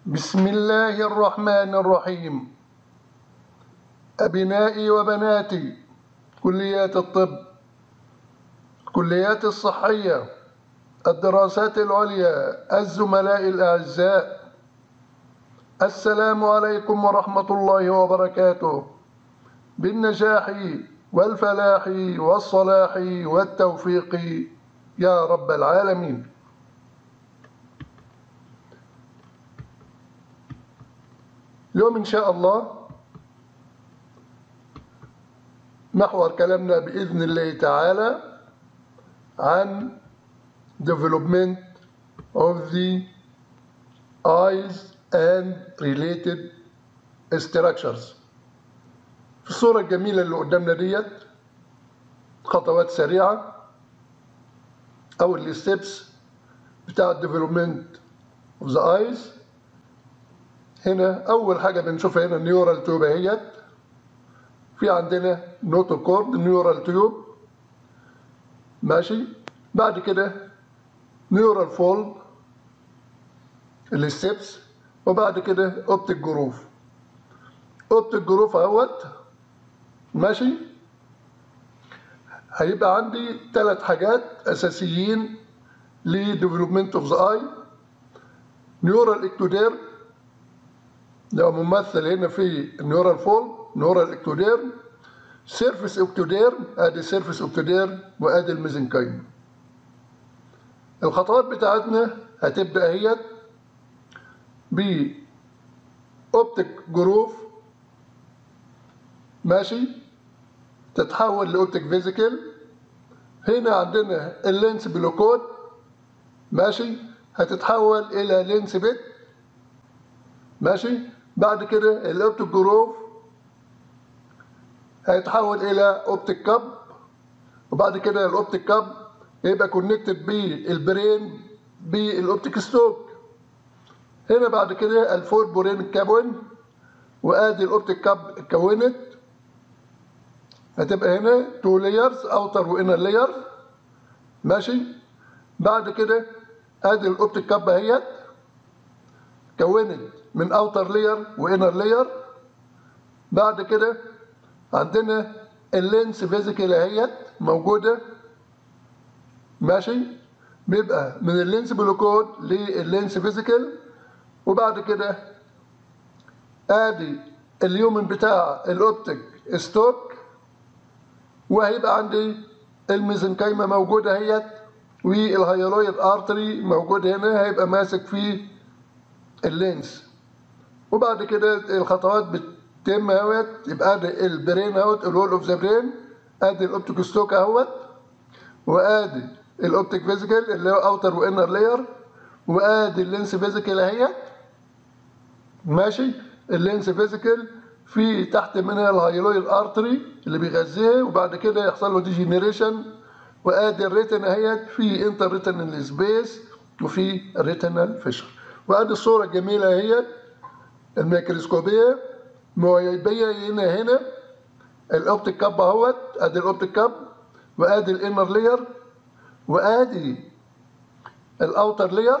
بسم الله الرحمن الرحيم أبنائي وبناتي كليات الطب كليات الصحية الدراسات العليا الزملاء الأعزاء السلام عليكم ورحمة الله وبركاته بالنجاح والفلاح والصلاح والتوفيق يا رب العالمين اليوم إن شاء الله محور كلامنا بإذن الله تعالى عن development of the eyes and related structures في الصورة الجميلة اللي قدامنا ديت خطوات سريعة أو الستبس بتاع development of the eyes هنا أول حاجة بنشوفها هنا النيورال تيوب اهيت في عندنا نوتوكورد نيورال تيوب ماشي بعد كده نيورال فول الستبس وبعد كده اوبتيك جروف اوبتيك جروف اهوت ماشي هيبقى عندي ثلاث حاجات اساسيين لديفلوبمنت اوف ذا اي نيورال اكتودير ده ممثل هنا في النيورال فول نيورال اكتودير سيرفيس اكتودير ادي سيرفيس اكتودير وادي الميزنكايم الخطوات بتاعتنا هتبدا اهيت ب اوبتيك جروف ماشي تتحول لاوبتيك فيزيكال هنا عندنا اللينس بلوكود ماشي هتتحول الى لينس بيت ماشي بعد كده الاوبتيك جروف هيتحول الى اوبتيك كاب وبعد كده الاوبتيك كاب يبقى كونكتد بالبرين بالاوبتيك ستوك هنا بعد كده الفور بورين اتكون وادي الاوبتيك كاب اتكونت هتبقى هنا تو لايرز اوتر وانر لاير ماشي بعد كده ادي الاوبتيك كاب اهيت كونت من اوتر لاير وانر لاير بعد كده عندنا اللينس فيزيكال اهيت موجوده ماشي بيبقى من اللينس بلوكود لللينس فيزيكال وبعد كده ادي اليومن بتاع الاوبتيك ستوك وهيبقى عندي الميزنكايمه موجوده اهيت والهيالويد ارتري موجود هنا هيبقى ماسك في اللينس وبعد كده الخطوات بتتم اهوت يبقى ادي البرين اهوت الول اوف ذا برين ادي الاوبتيك ستوك اهوت وادي الاوبتيك فيزيكال اللي هو اوتر وانر لاير وادي اللينس فيزيكال اهيت ماشي اللينس فيزيكال في تحت منها الهايلويد ارتري اللي بيغذيها وبعد كده يحصل له ديجينيريشن وادي الريتن اهيت في انتر ريتنال سبيس وفي ريتنال فيشر وادي الصوره الجميله اهيت الميكروسكوبيه مبين هنا الاوبتيك كاب اهوت ادي الاوبتيك كاب وادي الانر لاير وادي الاوتر لاير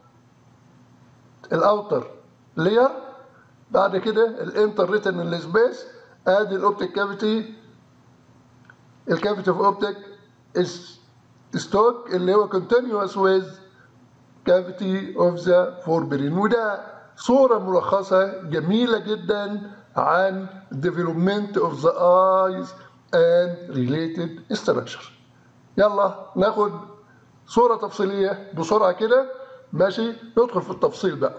الاوتر لاير بعد كده الانتر ريتنال سبيس ادي الاوبتيك كافيتي الكافيتي اوف اوبتيك ستوك اللي هو continuous with cavity of the forebrain وده صورة ملخصة جميلة جدا عن development of the eyes and related structure يلا ناخد صورة تفصيلية بسرعة كده ماشي ندخل في التفصيل بقى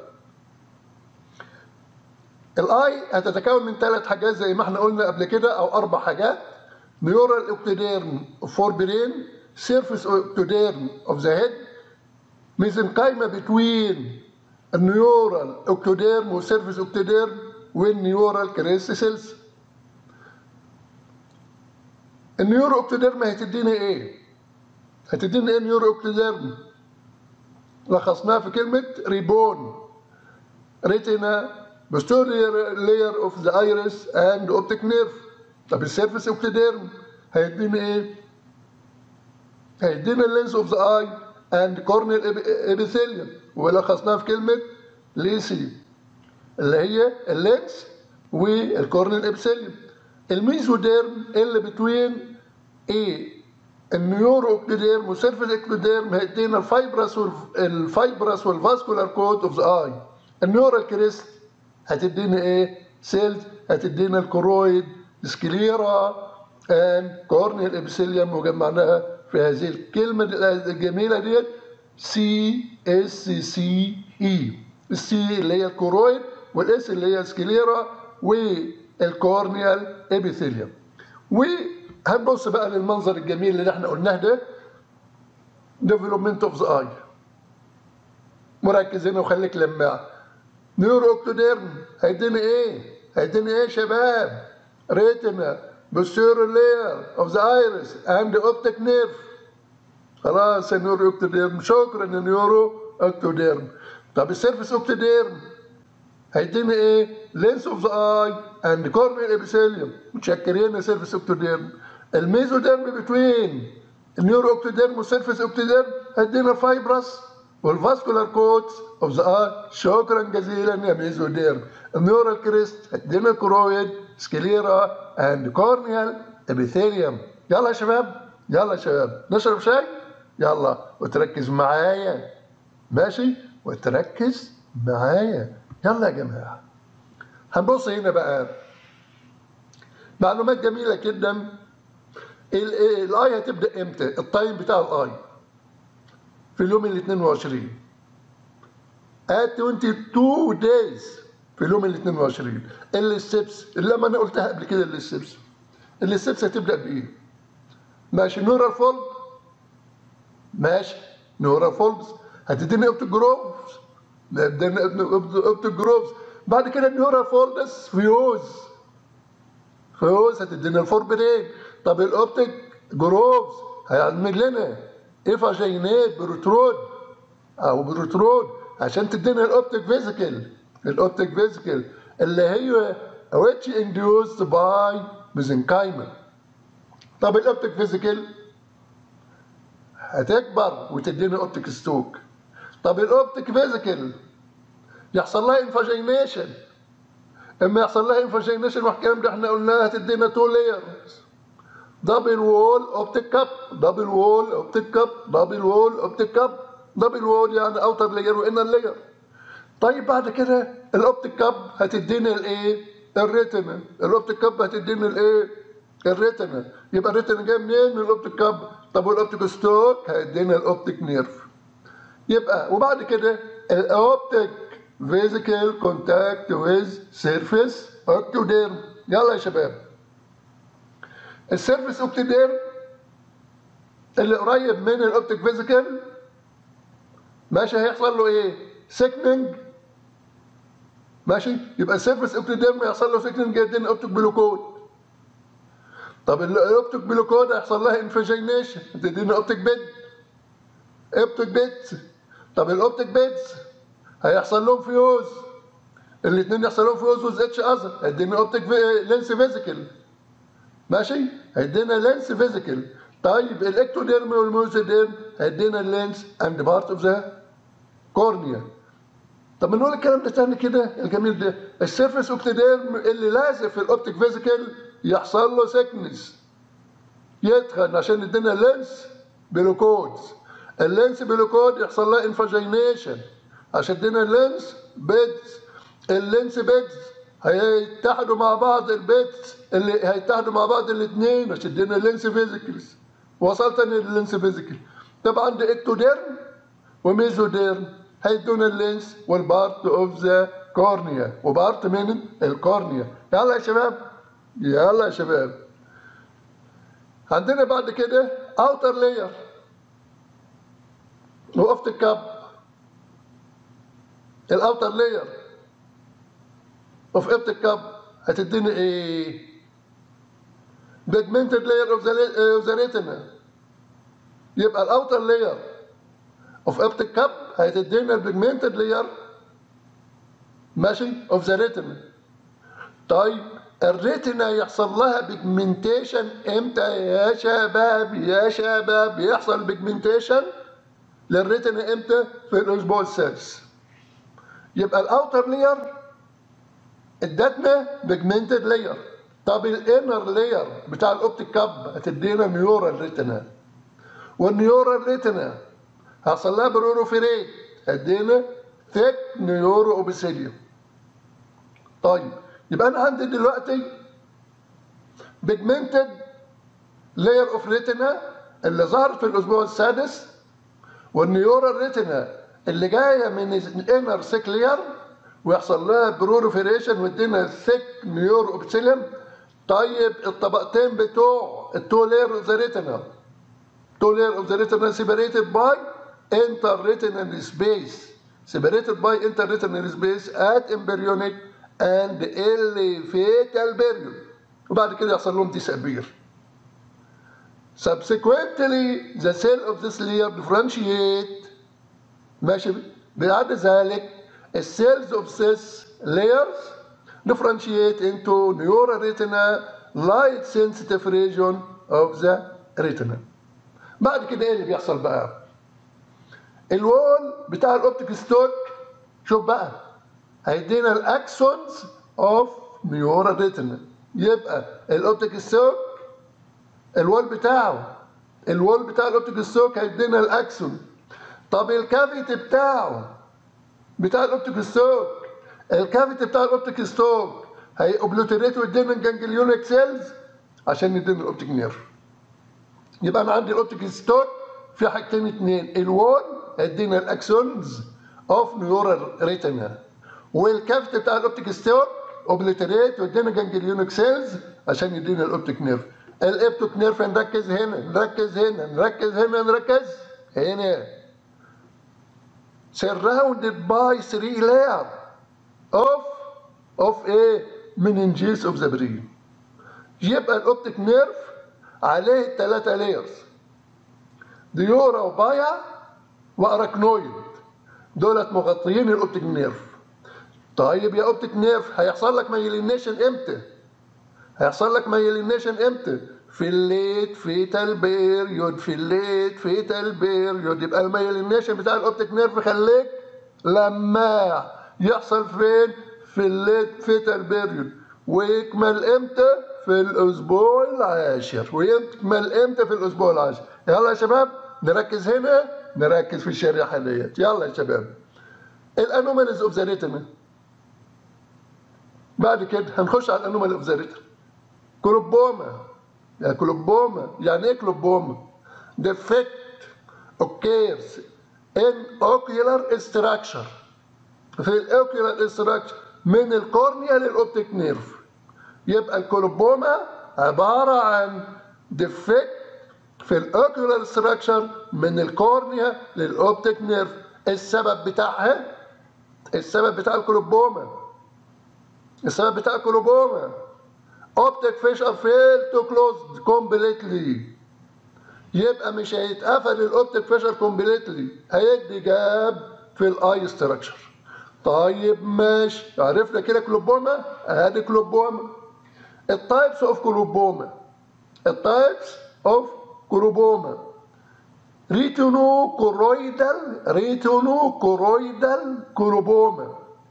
الاي هتتكون من ثلاث حاجات زي ما احنا قلنا قبل كده او اربع حاجات نيورال اوكتوديرم فور برين سيرفيس اوكتوديرم اوف ذا هيد ميزنكايما بتوين النيورال اوكتوديرم والسيرفيس اوكتوديرم والنيورال كريست سيلز النيورو اوكتوديرم هتدينا ايه؟ هتدينا ايه نيورو اوكتوديرم؟ لخصناها في كلمة ريبون ريتنا posterior layer of the iris and optic nerve طب السيرفيس اوكتوديرم هيدينا ايه؟ هيدينا اللينس اوف ذا اي اند كورنيال ابيثيليوم ولخصناها في كلمه ليسي اللي هي اللينس والكورنيال ابسيليوم الميزوديرم اللي بتوين ايه النيورو اوكلوديرم وسيرفيس اوكلوديرم هيدينا الفايبرس الفايبرس والفاسكولار كود اوف ذا اي النيورال كريست هتدينا ايه سيلز هتدينا الكرويد سكليرا and كورنيال ابسيليوم وجمعناها في هذه الكلمه الجميله ديت سي اس سي اي السي اللي هي الكرويد والاس اللي هي السكليرا والكورنيال ابيثيليوم وهنبص بقى للمنظر الجميل اللي احنا قلناه ده ديفلوبمنت اوف ذا اي مركز هنا وخليك لماع نيورو اوكتوديرم هيديني ايه؟ هيديني ايه يا شباب؟ ريتنا بوستيرو لاير اوف ذا ايرس اند اوبتيك نيرف خلاص يا نيورو اوكتوديرم شكرا يا نيورو اوكتوديرم طب السيرفيس اوكتوديرم هيديني ايه؟ لينس اوف ذا اي اند كورنيال ابيثيليوم متشكرين يا سيرفيس اوكتوديرم الميزوديرم بتوين النيورو اوكتوديرم والسيرفيس اوكتوديرم هيدينا فايبرس والفاسكولار كوتس اوف ذا اي شكرا جزيلا يا ميزوديرم النيورال كريست هيدينا كرويد سكليرا اند كورنيال ابيثيليوم يلا يا شباب يلا يا شباب نشرب شاي يلا وتركز معايا ماشي وتركز معايا يلا يا جماعه هنبص هنا بقى معلومات جميله جدا الاي هتبدا امتى التايم بتاع الاي في اليوم ال 22 at 22 days في اليوم ال 22 الستبس اللي ما انا قلتها قبل كده الستبس الستبس هتبدا بايه ماشي نورال فولد ماشي نورال فولدز هتديني اوبتيك جروفز اوبتيك جروفز بعد كده النيورال فولدز فيوز فيوز هتدينا الفوربرين طب الاوبتيك جروفز هيعمل لنا ايفاجينات بروترود او بروترود عشان تدينا الاوبتيك فيزيكال الاوبتيك فيزيكال اللي هي which induced by mesenchymal طب الاوبتيك فيزيكال هتكبر وتدينا اوبتيك ستوك طب الاوبتيك فيزيكال يحصل لها انفاجينيشن اما يحصل لها انفاجينيشن والكلام ده احنا قلناها هتدينا تو لايرز دبل وول اوبتيك كاب دبل وول اوبتيك كاب دبل وول اوبتيك كاب دبل وول يعني اوتر لاير وانر لاير طيب بعد كده الاوبتيك كاب هتدينا الايه الريتنا الاوبتيك كاب هتدينا الايه الريتنا يبقى الريتنا جاي منين من الاوبتيك كاب طب والاوبتيك ستوك هيدينا الاوبتيك نيرف يبقى وبعد كده الاوبتيك فيزيكال كونتاكت ويز سيرفيس اوكتوديرم يلا يا شباب السيرفيس اوكتوديرم اللي قريب من الاوبتيك فيزيكال ماشي هيحصل له ايه سيكننج ماشي يبقى السيرفيس اوكتوديرم يحصل له سيكننج يدينا اوبتيك بلوكود طب الاوبتيك بلوكود هيحصل لها انفجينيشن تدينا اوبتيك بيد اوبتيك بيدز طب الاوبتيك بيدز هيحصل لهم فيوز الاثنين يحصل لهم فيوز وز اتش اذر هيدينا اوبتيك لينس فيزيكال ماشي هيدينا لينس فيزيكال طيب الاكتوديرم والميوزوديرم هيدينا اللينس اند بارت اوف ذا كورنيا طب نقول الكلام ده تاني كده الجميل ده السيرفيس اوكتوديرم اللي لازق في الاوبتيك فيزيكال يحصل له سيكنس يتخن عشان يدينا لينس بلوكودز اللينس بلوكود يحصل لها انفاجينيشن عشان يدينا اللينس بيدز اللينس بيدز هيتحدوا مع بعض البيتس اللي هيتحدوا مع بعض الاثنين عشان يدينا لينس فيزيكلز وصلت انا لللينس فيزيكال طبعا عندي اكتوديرم وميزوديرم هيدونا اللينس والبارت اوف ذا كورنيا وبارت من الكورنيا يلا يا شباب يلا يا شباب عندنا بعد كده اوتر لاير وقفت الكاب الاوتر لاير اوف اوبتيك كاب هتديني ايه pigmented layer of the of the retina يبقى الاوتر لاير اوف اوبتيك كاب هتدينا البيجمنتد لاير ماشي اوف ذا ريتنا طيب الريتنا يحصل لها بيجمنتيشن امتى يا شباب يا شباب يحصل بيجمنتيشن للريتنا امتى في الاسبوع السادس يبقى الاوتر لاير ادتنا بيجمنتد لاير طب الانر لاير بتاع الاوبتيك كاب هتدينا نيورال ريتنا والنيورال ريتنا هيحصل لها برونوفيريت هدينا ثيك نيورو اوبيسيليوم طيب يبقى انا عندي دلوقتي بيجمنتد لاير اوف ريتنا اللي ظهرت في الاسبوع السادس والنيورال ريتنا اللي جايه من الانر سيك لاير ويحصل لها بروليفريشن ويدينا ثيك نيورو اوبسيليوم طيب الطبقتين بتوع التو لاير اوف ذا ريتنا تو لاير اوف ذا ريتنا سيبريتد باي انتر ريتنال سبيس separated by interretinal space at embryonic and early fetal period وبعد كده يحصل لهم disappear subsequently the cell of this layer differentiate ماشي بعد ذلك السيلز of this layers differentiate into neural retina light sensitive region of the retina بعد كده ايه اللي بيحصل بقى الوول بتاع الاوبتيك ستوك شوف بقى هيدينا الاكسونز اوف نيورال ريتنا يبقى الاوبتيك ستوك الوول بتاعه الوول بتاع الاوبتيك ستوك هيدينا الاكسون طب الكافيتي بتاعه بتاع الاوبتيك ستوك الكافيتي بتاع الاوبتيك ستوك هيوبلوتريت ويدينا الجانجليونيك سيلز عشان يدينا الاوبتيك نيرف يبقى انا عندي الاوبتيك ستوك في حاجتين اتنين الوول هيدينا الاكسونز اوف نيورال ريتنا والكافيتي بتاع الاوبتيك ستوك اوبليتريت ويدينا جانجليونيك سيلز عشان يدينا الاوبتيك نيرف الاوبتيك نيرف نركز هنا نركز هنا نركز هنا نركز هنا surrounded by three layer of of a meninges of the brain يبقى الاوبتيك نيرف عليه ثلاثة لايرز ديورا وبايا واراكنويد دولت مغطيين الاوبتيك نيرف طيب يا اوبتيك نيرف هيحصل لك مايلينيشن امتى هيحصل لك مايلينيشن امتى في الليت فيتال بيريود في الليت فيتال بيريود يبقى المايلينيشن بتاع الاوبتيك نيرف خليك لما يحصل فين في الليت فيتال بيريود ويكمل امتى في الاسبوع العاشر ويكمل امتى في الاسبوع العاشر يلا يا شباب نركز هنا نركز في الشريحه ديت يلا يا شباب الانوماليز اوف ذا ريتنا بعد كده هنخش على الانومالي اوف ذا ريتنا كلوبوما يعني كلوبوما يعني ايه كلوبوما defect occurs in ocular structure في الاوكيولار structure من الكورنيا للاوبتيك نيرف يبقى الكلوبوما عبارة عن defect في الاوكيولار ستراكشر من الكورنيا للاوبتيك نيرف السبب بتاعها السبب بتاع الكلوبوما السبب بتاع الكلوبوما اوبتيك فيشر فيل تو كلوز كومبليتلي يبقى مش هيتقفل الاوبتيك فيشر كومبليتلي هيدي جاب في الاي ستراكشر طيب ماشي عرفنا كده كلوبوما ادي كلوبوما التايبس اوف كلوبوما التايبس اوف كلوبوما ريتينو كورويدال ريتينو كورويدال كلوبوما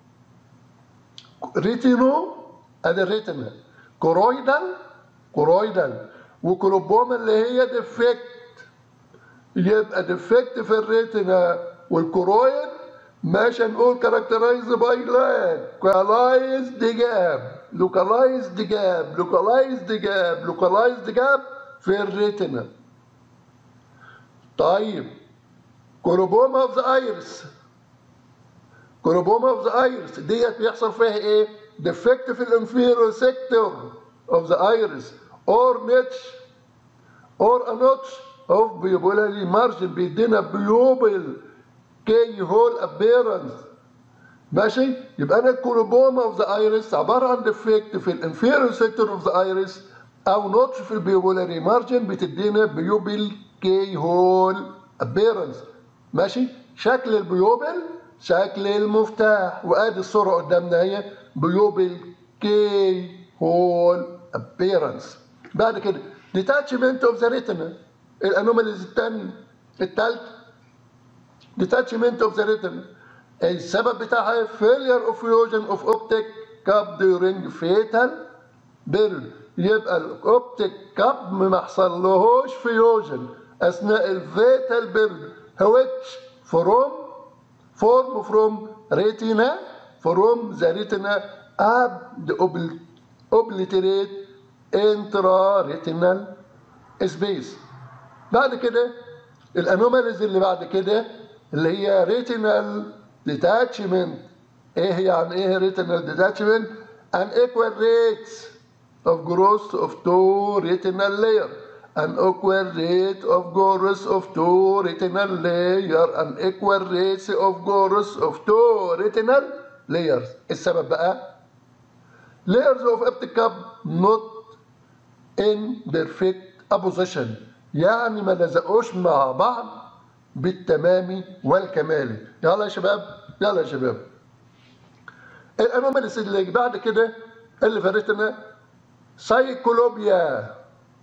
ريتينو ادي الريتنا كورويدال كورويدال وكلوبوما اللي هي ديفكت يبقى ديفكت في الريتنا والكورويد ماشي نقول كاركترايز باي لاك لوكالايزد جاب لوكالايزد جاب لوكالايزد جاب لوكالايزد جاب في الريتنا طيب كروبوما اوف ذا ايرس كروبوما اوف ذا ايرس ديت بيحصل فيها ايه؟ ديفكت في الانفيرو سيكتور اوف ذا ايرس اور نيتش اور انوتش اوف بيوبولاري مارجن بيدينا بيوبل كي هول ابيرنس ماشي يبقى انا الكروبوما اوف ذا ايرس عباره عن ديفكت في الانفيرو سيكتور اوف ذا ايرس او نوتش في البيوبولاري مارجن بتدينا بيوبل كي هول ابيرنس ماشي شكل البيوبل شكل المفتاح وادي الصوره قدامنا اهي بيوبل كي هول ابيرنس بعد كده ديتاتشمنت اوف ذا ريتنا الانوماليز الثانيه الثالثه ديتاتشمنت اوف ذا ريتنا السبب بتاعها failure of fusion of optic كاب during fatal بيرد يبقى الاوبتيك كاب ما حصلهوش فيوجن اثناء الفيتال بيرد which from form from retina from the retina and obl- obliterate intraretinal space بعد كده الانوماليز اللي بعد كده اللي هي ريتينال ديتاتشمنت ايه يعني ايه ريتينال ديتاتشمنت an equal rates of growth of two retinal layer an equal rate of growth of two retinal layer an equal rates of growth of two retinal layers السبب بقى layers of optic cup not in perfect opposition يعني ما لزقوش مع بعض بالتمام والكمال يلا يا شباب يلا يا شباب الانوماليس اللي بعد كده اللي فاتتنا سايكولوبيا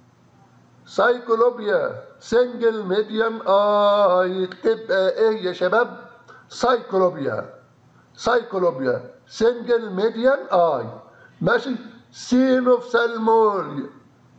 سايكولوبيا سنجل ميديان اي تبقى ايه يا شباب سايكولوبيا سايكولوبيا سنجل ميديان اي ماشي سينوفسالموريا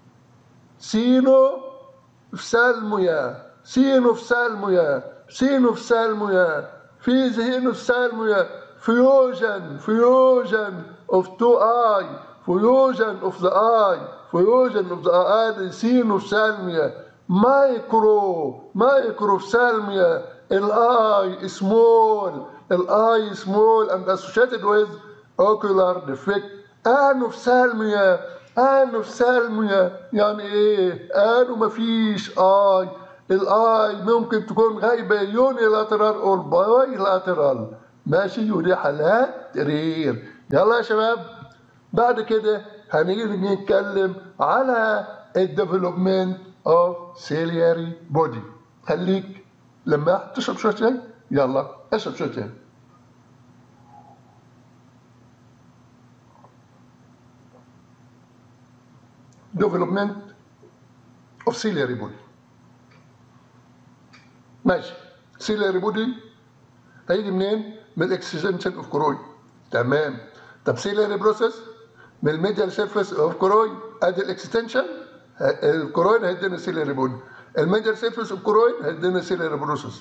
سينو فسالمويا سينو فسالمويا سينو فسالمويا في ذهن فسالمويا فيوجن فيوجن of two eye fusion of the eye fusion of the eye سينو فسالميا مايكرو مايكرو فسالميا الاي سمول الاي سمول and associated with ocular defect انوفسالميا انوفسالميا يعني ايه انو مفيش اي الاي ممكن تكون غايبه يونيلاترال او باي لاترال ماشي ودي حالات رير يلا يا شباب بعد كده هنيجي نتكلم على الديفلوبمنت اوف سيلياري بودي خليك لما تشرب شويه شاي يلا اشرب شويه شاي development of ciliary body ماشي ciliary body هيجي منين؟ من الاكستنشن اوف كروي تمام طب ciliary process من الميديال سيرفيس اوف كروي ادي الاكستنشن الكروين هيدينا ciliary body الميديال سيرفيس اوف كروين هيدينا ciliary process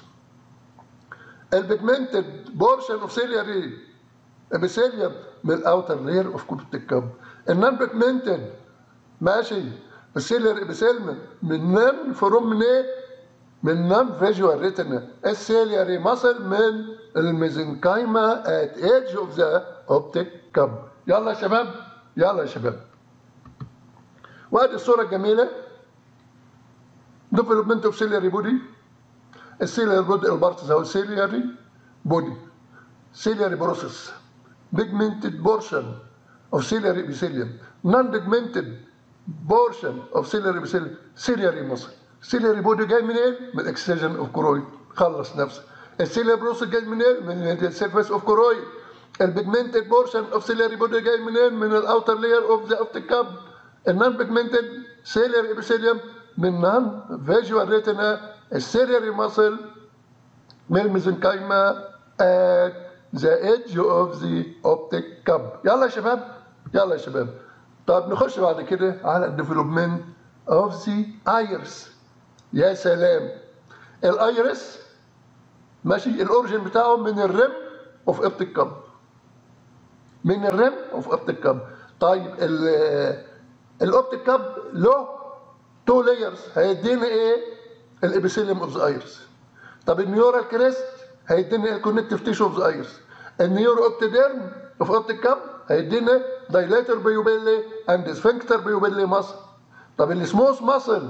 البيجمنتد بورشن اوف ciliary epithelium من الاوتر لير اوف كوبت الكب النون بيجمنتد ماشي السيلر ابيثيلم من نان فروم من ايه؟ من نان فيجوال ريتنا السيلياري ماسل من الميزنكايما ات ايدج اوف ذا اوبتيك كاب يلا يا شباب يلا يا شباب وادي الصوره الجميله ديفلوبمنت اوف سيلياري بودي السيلياري بودي البارتس او السيلياري بودي سيلياري بروسيس pigmented portion of ciliary epithelium non-pigmented portion of ciliary epithelium ciliary muscle ciliary body جاي منين؟ من الاكسجين اوف كرويد خلص نفسك السيلياري بروسيس جاي منين؟ من السيرفيس اوف كرويد البيجمنتد بورشن اوف سيلياري بودي جاي منين؟ من الاوتر لاير اوف ذا اوبتيك كاب النون بيجمنتد سيلياري ابيثيليوم من نون فيجوال ريتنا السيلياري ماسل من الميزنكايما at the edge of the optic cup يلا يا شباب يلا يا شباب طب نخش بعد كده على الديفلوبمنت اوف ذا ايرس يا سلام الايرس ماشي الاوريجن بتاعه من الرم اوف اوبتيك كاب من الرم اوف اوبتيك كاب طيب الاوبتيك كاب له تو لايرز هيدينا ايه الابيثيليوم اوف ذا ايرس طب النيورال كريست هيدينا الكونكتيف تيشو اوف ذا ايرس النيورو اوبتيديرم اوف اوبتيك كاب هيدينا دايلاتر بيوبيلي اند سفنكتر بيوبيلي ماسل طب السموث ماسل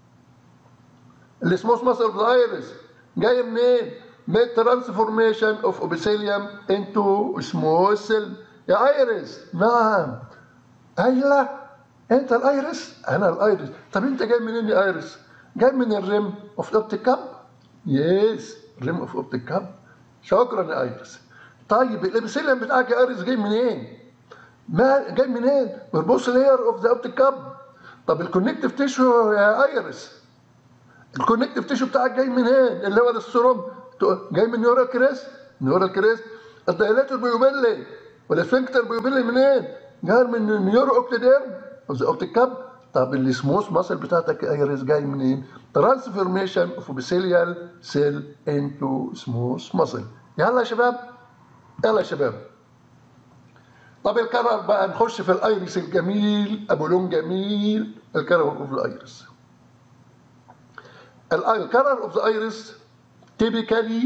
السموث ماسل اوف ذا ايرس جاي منين؟ من ترانسفورميشن اوف اوبيثيليوم انتو سموث سيل يا ايرس نعم ايوه انت الايرس انا الايرس طب انت جاي منين يا ايرس؟ جاي من الريم اوف اوبتيك كاب يس ريم اوف اوبتيك كاب شكرا يا ايرس طيب الابيثيليوم بتاعك يا ايرس جاي منين؟ ما جاي منين؟ من البوس لاير اوف ذا اوبتيك كاب طب الكونكتيف تيشو يا ايرس الكونكتيف تيشو بتاعك جاي منين؟ اللي هو السيروم جاي من نيورال كريست نيورال كريست الدايلات البيوبيلي والسفنكتر بيبل منين؟ قال من النيورو اوكتوديرم اوف ذا اوبتيك كاب طب السموث ماسل بتاعتك ايرس جاي منين؟ ترانسفورميشن اوف ابيثيليال سيل انتو سموث ماسل يلا يا شباب يلا يا شباب طب الكرر بقى نخش في الايرس الجميل ابو لون جميل الكرر اوف الايرس الكرر اوف ذا ايرس typically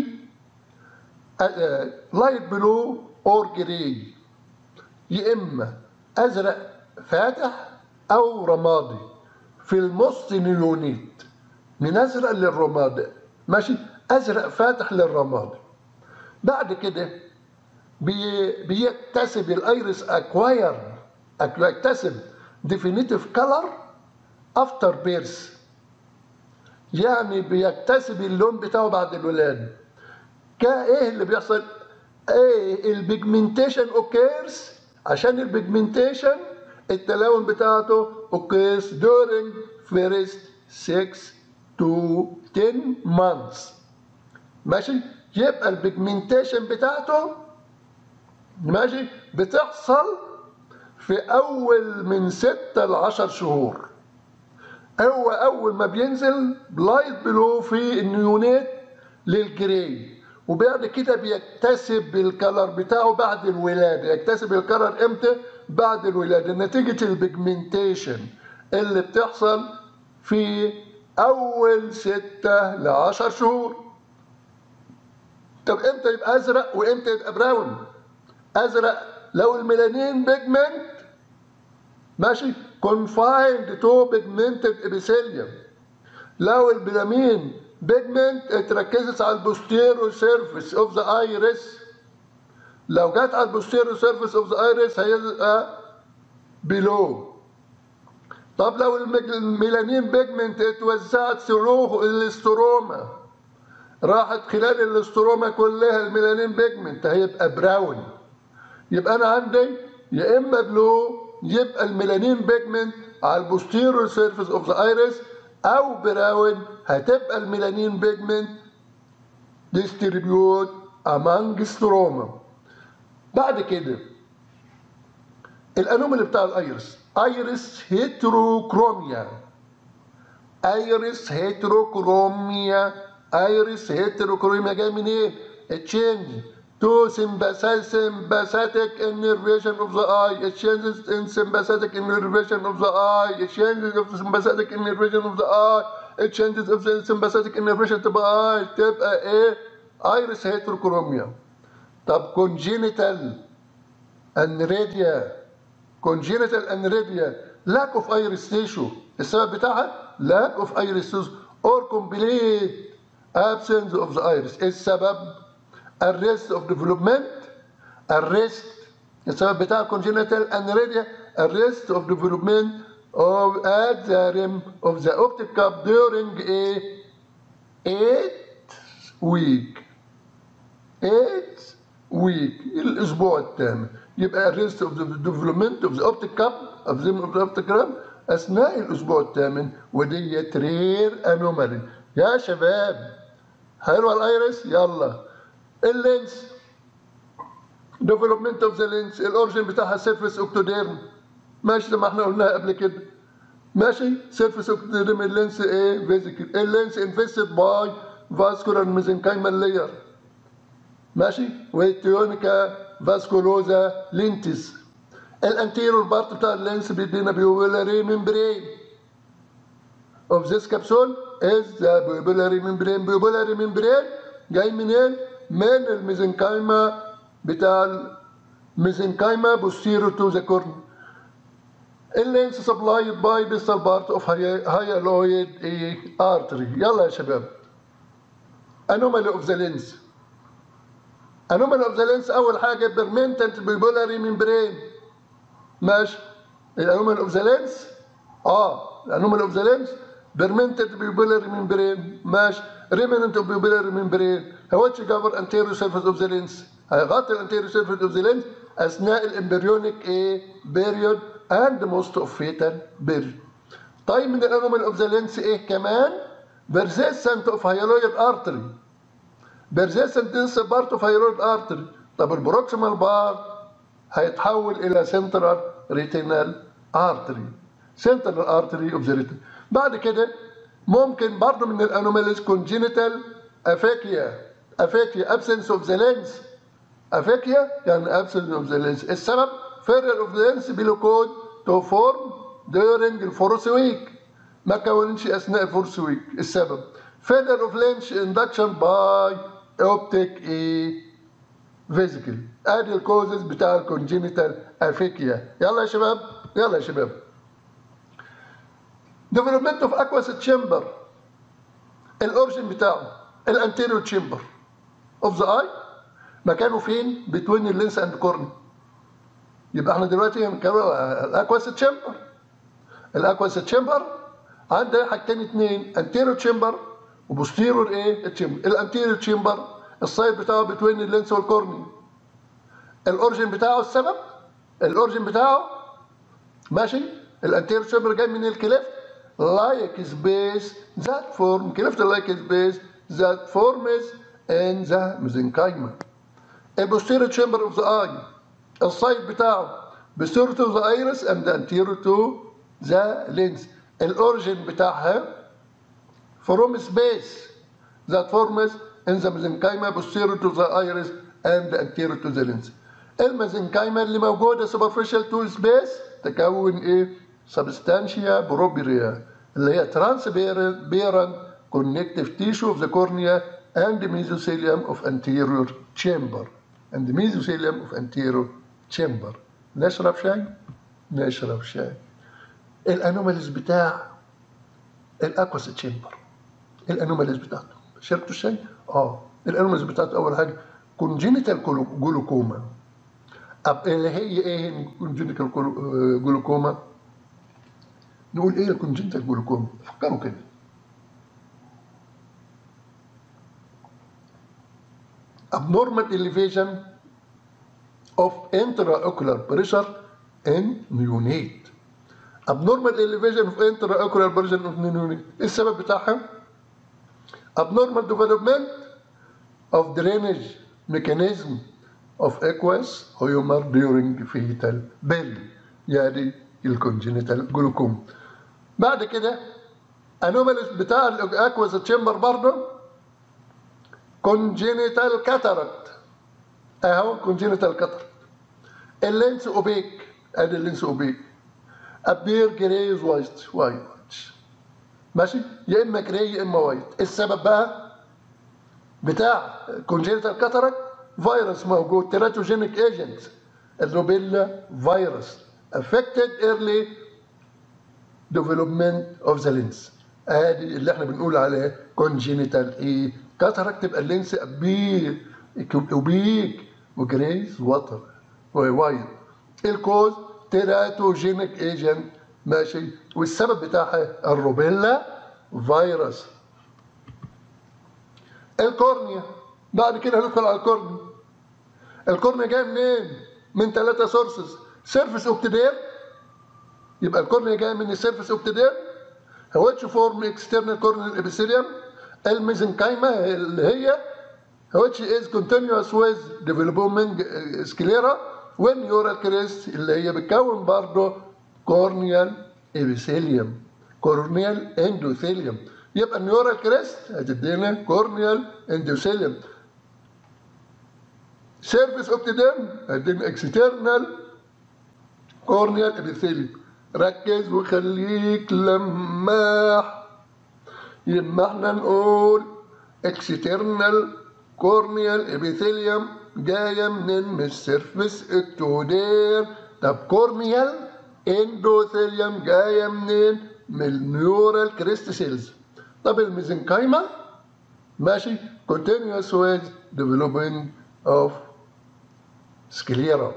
لايت بلو اور جراي يا اما ازرق فاتح او رمادي في النص نيونيت من ازرق للرمادي ماشي ازرق فاتح للرمادي بعد كده بي بيكتسب الايرس اكواير يكتسب ديفينيتيف كلر افتر بيرث يعني بيكتسب اللون بتاعه بعد الولاده كايه اللي بيحصل ايه البيجمنتيشن اوكيرز عشان البيجمنتيشن التلون بتاعته اوكيرز during first 6 to 10 months ماشي يبقى البيجمنتيشن بتاعته ماشي بتحصل في اول من 6 ل 10 شهور هو اول ما بينزل لايت بلو في النيونات للجراي وبعد كده بيكتسب الكلر بتاعه بعد الولاده يكتسب الكلر امتى بعد الولاده نتيجه البيجمنتيشن اللي بتحصل في اول ستة ل 10 شهور طب امتى يبقى ازرق وامتى يبقى براون ازرق لو الميلانين بيجمنت ماشي confined to pigmented epithelium لو البلامين بيجمنت اتركزت على البوستيرو سيرفيس اوف ذا ايرس لو جت على البوستيرو سيرفيس اوف ذا ايرس هيبقى بلو طب لو الميلانين بيجمنت اتوزعت ثرو الاستروما راحت خلال الاستروما كلها الميلانين بيجمنت هيبقى براون يبقى انا عندي يا اما بلو يبقى الميلانين بيجمنت على البوستيريور سيرفيس اوف ذا ايرس او براون هتبقى الميلانين بيجمنت ديستريبيوت امانج ستروما بعد كده الانومالي بتاع الايرس ايرس هيتروكروميا ايرس هيتروكروميا ايرس هيتروكروميا جاي منين؟ تشينج to sympathetic innervation of the eye. It changes in sympathetic innervation of the eye. It changes of the sympathetic innervation of the eye. It changes of the sympathetic innervation تبقى eye تبقى ايه؟ iris heterochromia. طب congenital aniridia congenital aniridia lack of iris tissue السبب بتاعها lack of iris tissue or complete absence of the iris السبب arrest of development arrest السبب بتاع congenital aniridia arrest of development of at the rim of the optic cup during a 8 week 8 week الاسبوع الثامن يبقى arrest of the development of the optic cup of the of the optic cup اثناء الاسبوع الثامن وديت رير انومالي يا شباب حلوه الايرس يلا اللينس ديفلوبمنت اوف ذا لينس الاورجن بتاعها سيرفيس اوكتوديرم ماشي زي ما احنا قلناها قبل كده ماشي سيرفيس اوكتوديرم اللينس ايه فيزيكال اللينس انفستد باي فاسكولار ميزنكايمال لاير ماشي والتيونيكا فاسكولوزا لينتس الانتيرور بارت بتاع اللينس بيدينا بيوبولاري ممبرين اوف ذيس كابسول از ذا بيوبولاري ممبرين بيوبولاري ممبرين جاي منين؟ من الميزنكايما بتاع الميزنكايما بوستيرو تو ذا كورن اللينس سبلايد باي ديستال بارت اوف هايالويد اي ارتري يلا يا شباب انومالي اوف ذا لينس انومالي اوف ذا لينس اول حاجه بيرمنتنت بيبولاري ممبرين ماشي الانومالي اوف ذا لينس اه الانومالي اوف ذا لينس بيرمنتنت بيبولاري ممبرين ماشي ريمننت اوف بيبولاري ممبرين هواتش جافر انتيريو سيرفيس اوف ذا لينس هيغطي الانتيريو سيرفيس اوف ذا لينس اثناء الامبريونيك ايه بيريود اند موست اوف فيتال بيريود طيب من الانومال اوف ذا لينس ايه كمان بيرزيستنت اوف هايلويد ارتري بيرزيستنت ديس بارت اوف هايلويد ارتري طب البروكسيمال بار هيتحول الى سنترال ريتينال ارتري سنترال ارتري اوف ذا ريتين بعد كده ممكن برضه من الانوماليز كونجينيتال افاكيا افاكيا ابسنس اوف ذا لينس افاكيا يعني ابسنس اوف ذا لينس السبب فيرر اوف ذا لينس بيلوكود تو فورم during الفورس ويك ما كونش اثناء الفورس ويك السبب فيلر اوف لينش اندكشن باي اوبتيك ايه فيزيكال ادي الكوزز بتاع الكونجينيتال افيكيا يلا يا شباب يلا يا شباب ديفلوبمنت اوف اكواس تشامبر الاورجن بتاعه الانتيريور تشامبر اوف ذا اي مكانه فين بتوين اللينس اند كورن يبقى احنا دلوقتي هنتكلم الاكواس تشامبر الاكواس تشامبر عندها حاجتين اتنين انتيريور تشامبر وبوستيريور ايه تشامبر الانتيريور تشامبر السايد بتاعه بتوين اللينس والكورني الاورجن بتاعه السبب الاورجن بتاعه ماشي الانتيريور تشامبر جاي من الكليفت لايك سبيس ذات فورم كليفت لايك سبيس ذات فورمز ان ذا ميزنكايما البوستيريور تشامبر اوف ذا اي السايد بتاعه بوستيريور تو ذا ايرس اند انتيريور تو ذا لينس الاورجن بتاعها from space that forms in the mesenchyma posterior to the iris and anterior to the lens. الميزنكايما اللي موجودة superficial to space تكون ايه؟ substantia propria اللي هي transparent connective tissue of the cornea and mesothelium of anterior chamber and mesothelium of anterior chamber. نشرب شاي؟ نشرب شاي. الانوماليز بتاع الاكواس تشامبر الانوماليز بتاعته شربتوا الشاي؟ اه الانوماليز بتاعته اول حاجه كونجينيتال جلوكوما طب اللي هي ايه الكونجينيتال جلوكوما؟ نقول ايه الكونجينيتال جلوكوما؟ فكروا كده abnormal elevation of intraocular pressure in neonate abnormal elevation of intraocular pressure of neonate ايه السبب بتاعها؟ abnormal development of drainage mechanism of aqueous humor during fetal belly يعني الكونجينيتال جلوكوم بعد كده انوماليز بتاع الاكواس تشامبر برضه كونجينيتال كاتاراكت اهو كونجينيتال كاتاراكت اللينس اوبيك ادي اللينس اوبيك ابير جريز وايت وايت ماشي يا اما جراي يا اما وايت السبب بقى بتاع كونجينيتال كاتاراكت فيروس موجود تيراتوجينيك ايجنت الروبيلا فيروس affected early development of the lens ادي اللي احنا بنقول عليه congenital ايه كاتاراكت تبقى اللينس كبير اوبيك وجريز واتر ووايت الكوز تيراتوجينيك ايجنت ماشي والسبب بتاعها الروبيلا فيروس الكورنيا بعد كده هندخل على الكورنيا الكورنيا جايه منين؟ من ثلاثة سورسز سيرفيس اوبتيدير يبقى الكورنيا جايه من السيرفيس اوبتيدير which form external corneal epithelium الميزنكايما اللي هي which is continuous with developing sclera والنيورال كريست اللي هي بتكون برضه corneal epithelium corneal endothelium يبقى النيورال كريست هتدينا corneal endothelium سيرفيس اوبتيديرم هتدينا اكسترنال كورنيال ابيثيليوم ركز وخليك لماح يبقى احنا نقول اكسترنال كورنيال ابيثيليوم جايه منين من السيرفيس اكتودير طب كورنيال اندوثيليوم جايه منين من النيورال كريست سيلز طب الميزنكايما ماشي continuous with developing of سكليرا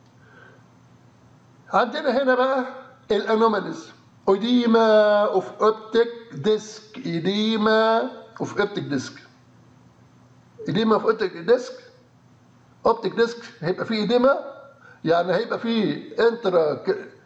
عندنا هنا بقى الانوماليز اوديما اوف اوبتيك ديسك ايديما اوف اوبتيك ديسك ايديما اوف اوبتيك ديسك اوبتيك ديسك هيبقى فيه ايديما يعني هيبقى فيه انترا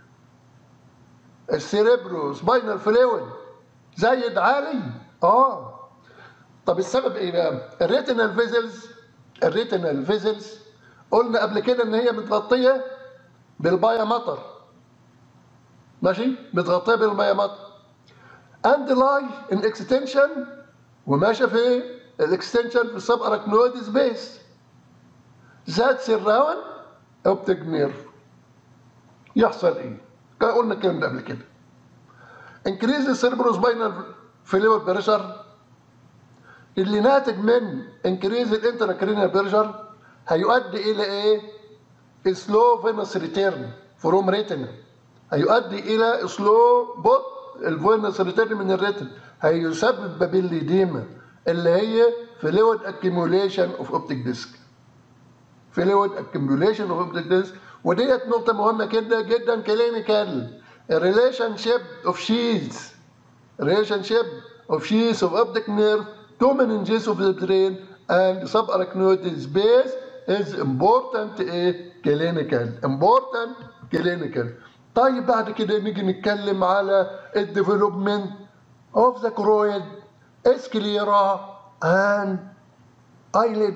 السيريبرو سباينال فلويد زايد عالي اه طب السبب ايه بقى الريتينال فيزلز الريتينال فيزلز قلنا قبل كده ان هي متغطيه بالميه مطر ماشي بتغطيها بالميه مطر اند لاي ان اكستنشن وماشيه في الاكستنشن في السب اراكنويد سبيس ذات سراوند اوبتيك نيرف يحصل ايه؟ كان قلنا الكلام ده قبل كده انكريز السيربروسباينال فلويد بريشر اللي ناتج من انكريز الانتراكرينيال بريشر هيؤدي الى ايه؟ سلو فينس ريتيرن فروم ريتنا هيؤدي الى سلو بوت الفينس ريتيرن من الريتن هيسبب بابيليديما اللي هي فلويد اكيموليشن اوف اوبتيك ديسك فلويد اكيموليشن اوف اوبتيك ديسك وديت نقطة مهمة كده جدا كلينيكال الريليشن شيب اوف شيز ريليشن شيب اوف شيز اوف اوبتيك نيرف to meninges of the brain and subarachnoid space is important ايه clinical important clinical طيب بعد كده نيجي نتكلم على الديفلوبمنت of the choroid sclera and eyelid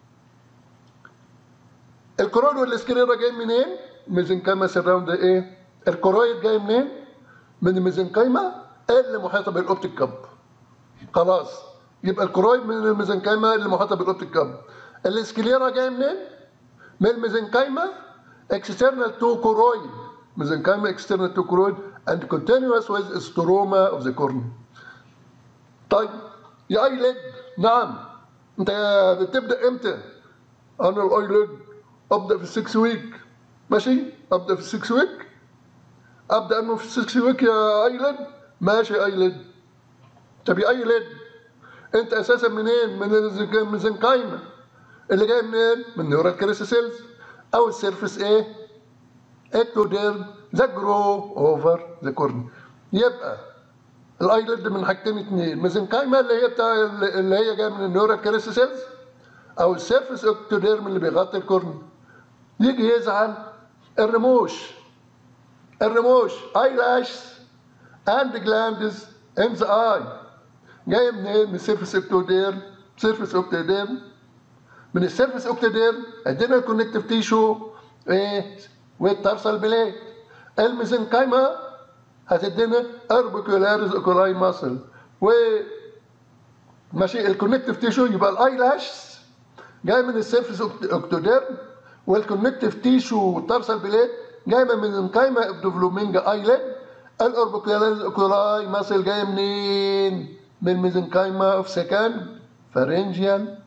الكرويد والسكليرا جاي منين؟ ميزنكايما سراوند ايه؟ الكرويد جاي منين؟ من الميزنكايما اللي محيطه بالاوبتيك كاب خلاص يبقى الكرويد من الميزنكايما اللي محيطه بالاوبتيك كاب السكليرا جاي منين؟ من الميزنكايما external to choroid mesenchyma external to choroid and continuous with stroma of the cornea طيب يا ايليد نعم انت بتبدا امتى؟ انا الايليد ابدا في السكس ويك ماشي ابدا في السكس ويك ابدا انه في السكس ويك يا ايليد ماشي ايليد طب يا ايليد انت اساسا منين؟ من الميزنكايما اللي جاي منين؟ من نيورال كريسيسيلز او السيرفس ايه؟ اكتوديرم ذا جرو اوفر ذا كورن يبقى الايليد من حاجتين اتنين ميزنكايما اللي هي بتاع اللي هي جايه من النيورال كريسيسيلز او السيرفس اكتوديرم اللي بيغطي الكورن يجي يزعل الرموش الرموش اي لاش اند جلاندز ان ذا اي جايه منين؟ من السيرفس اكتوديرم سيرفس اكتوديرم من السيرفس اوكتوديرم ادينا الكونكتيف تيشو ايه والترسل بليت الميزنكايما هتدينا اربيكولاريز اوكولاي ماسل و ماشي الكونكتيف تيشو يبقى الاي لاش جاي من السيرفس اوكتوديرم والكونكتيف تيشو والترسل بليت جاي من الميزنكايما ابدوفلومينجا ايلاند الاوربيكولاريز اوكولاي ماسل جاي منين؟ من الميزنكايما اوف سكند فارنجيال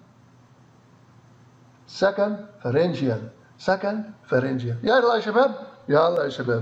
سكند فارنجيال سكند فارنجيال يلا يا شباب يلا يا شباب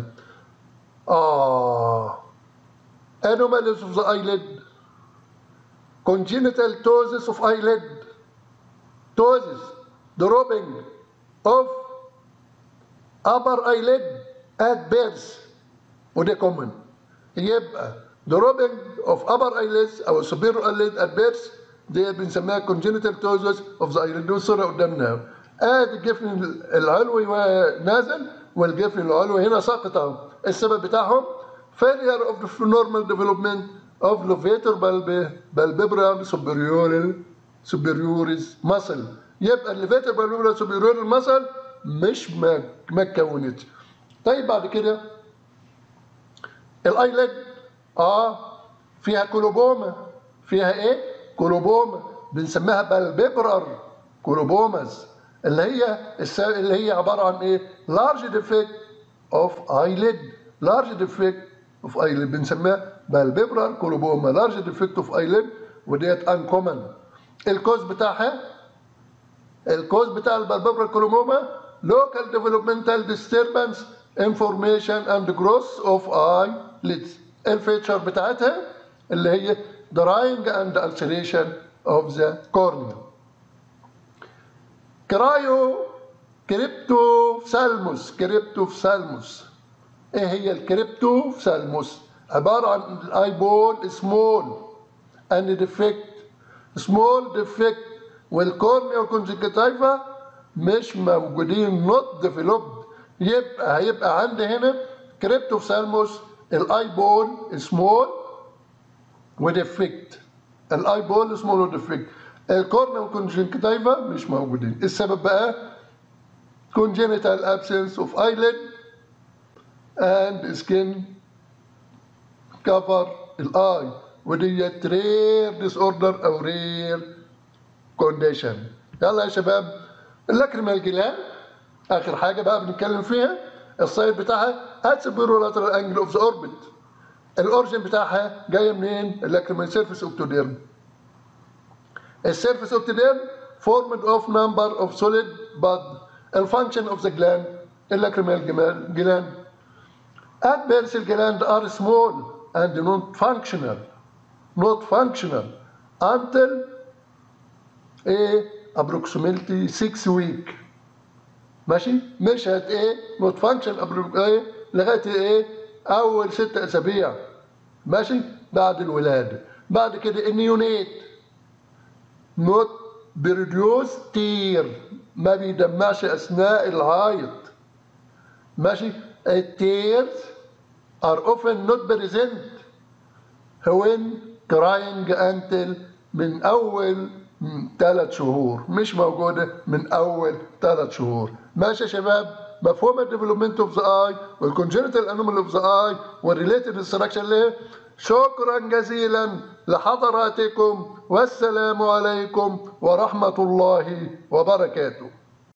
اه anomalies of the eyelid congenital ptosis of eyelid ptosis dropping of upper eyelid at birth وده common يبقى dropping of upper eyelids او superior eyelid at birth دي بنسميها congenital ptosis of the eyelid دي الصورة قدامنا ادي الجفن العلوي نازل والجفن العلوي هنا ساقط اهو السبب بتاعهم failure of the normal development of levator palpebral superior superioris muscle يبقى الليفيتر palpebral superior muscle مش ما ما اتكونتش طيب بعد كده الايلid اه فيها كولوبوما فيها ايه كولوبوما بنسميها بالبيبرر كولوبوماز اللي هي اللي هي عباره عن ايه لارج ديفكت اوف ايليد لارج ديفكت اوف ايليد بنسميها بالبيبرر كولوبوما لارج ديفكت اوف ايليد وديت ان كومن الكوز بتاعها الكوز بتاع البالبيبرر كولوبوما local developmental disturbance information and growth of eyelids الفيتشر بتاعتها اللي هي drying and ulceration of the cornea كرايو كريبتوفثالموس كريبتوفثالموس ايه هي الكريبتوفثالموس عبارة عن الايبول سمول and defect small defect والكورنيا والكونجكتيفا مش موجودين not developed يبقى هيبقى عندي هنا كريبتوفثالموس الايبول سمول وديفكت الايبول سمول وديفكت الكورنيا والكونجكتيفا مش موجودين السبب بقى congenital absence of eyelid and skin cover الاي وديت رير ديس اوردر او رير كونديشن يلا يا شباب اللاكريمال جلاند اخر حاجه بقى بنتكلم فيها السايد بتاعها اتسبيرولاترال انجل اوف ذا اوربت الاورجن بتاعها جايه منين؟ اللاكريمال سيرفيس اوبتوديرم السيرفيس اوبتوديرم formed of number of solid bud الفانكشن اوف ذا gland اللاكريمال gland adversal gland are small and not functional not functional until a approximately 6 week ماشي مش هت ايه not function ايه لغايه ايه اول ست اسابيع ماشي بعد الولاده بعد كده النيونيت not بروديوس تير ما بيدمعش اثناء العيط ماشي التيرز are often not present when crying until من اول ثلاث شهور مش موجوده من اول ثلاث شهور ماشي يا شباب مفهوم الديفلوبمنت اوف ذا اي والكونجنتال انومال اوف ذا اي والريليتد انستراكشن ليه شكرا جزيلا لحضراتكم والسلام عليكم ورحمه الله وبركاته